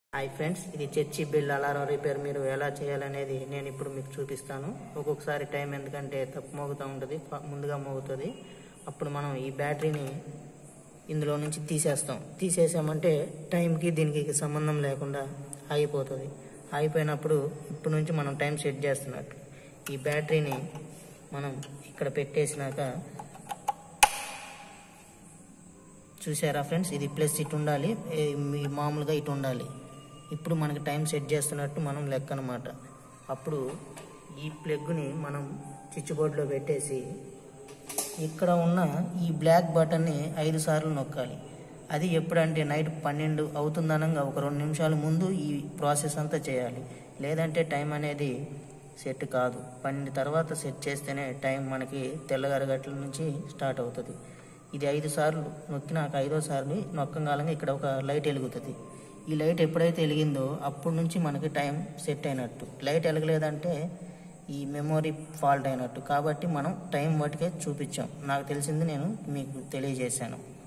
hi friends ఇది church bell alarm repair మీరు ఎలా చేయాలనేది నేను ఇప్పుడు మీకు చూపిస్తాను ఒక్కొక్కసారి టైం ఎందుకంటే తప్పు మోగుతూ ఉంటుంది ఫ- ముందుగా మోగుతుంది అప్పుడు మనం ఈ బ్యాటరీని ఇందులో నుంచి తీసేస్తాం తీసేసామంటే టైంకి దీనికి సంబంధం లేకుండా ఆగిపోతుంది ఆగిపోయినప్పుడు ఇప్పుడు నుంచి మనం టైం సెట్ చేస్తున్నట్టు ఈ బ్యాటరీని మనం ఇక్కడ పెట్టేసినాక చూసారా ఫ్రెండ్స్ ఇది ప్లస్ ఇటు ఉండాలి ఏ, మీ మామూలుగా ఇటు ఉండాలి ఇప్పుడు మనకి టైం సెట్ చేస్తున్నట్టు మనం లెక్క అనమాట అప్పుడు ఈ ప్లగ్ని మనం స్విచ్ బోర్డులో పెట్టేసి ఇక్కడ ఉన్న ఈ బ్లాక్ బటన్ని ఐదు సార్లు నొక్కాలి అది ఎప్పుడంటే నైట్ పన్నెండు అవుతుందనంగా ఒక రెండు నిమిషాల ముందు ఈ ప్రాసెస్ అంతా చేయాలి లేదంటే టైం అనేది సెట్ కాదు పన్నెండు తర్వాత సెట్ చేస్తేనే టైం మనకి తెల్లగారు గంటల నుంచి స్టార్ట్ అవుతుంది ఇది ఐదు సార్లు నొక్కినాక ఐదో సార్లు నొక్కగాలంగా ఇక్కడ ఒక లైట్ వెలుగుతుంది ఈ లైట్ ఎప్పుడైతే వెలిగిందో అప్పటి నుంచి మనకి టైం సెట్ అయినట్టు లైట్ వెలగలేదంటే ఈ మెమొరీ ఫాల్ట్ అయినట్టు కాబట్టి మనం టైం వాటికే చూపించాం నాకు తెలిసింది నేను మీకు తెలియజేశాను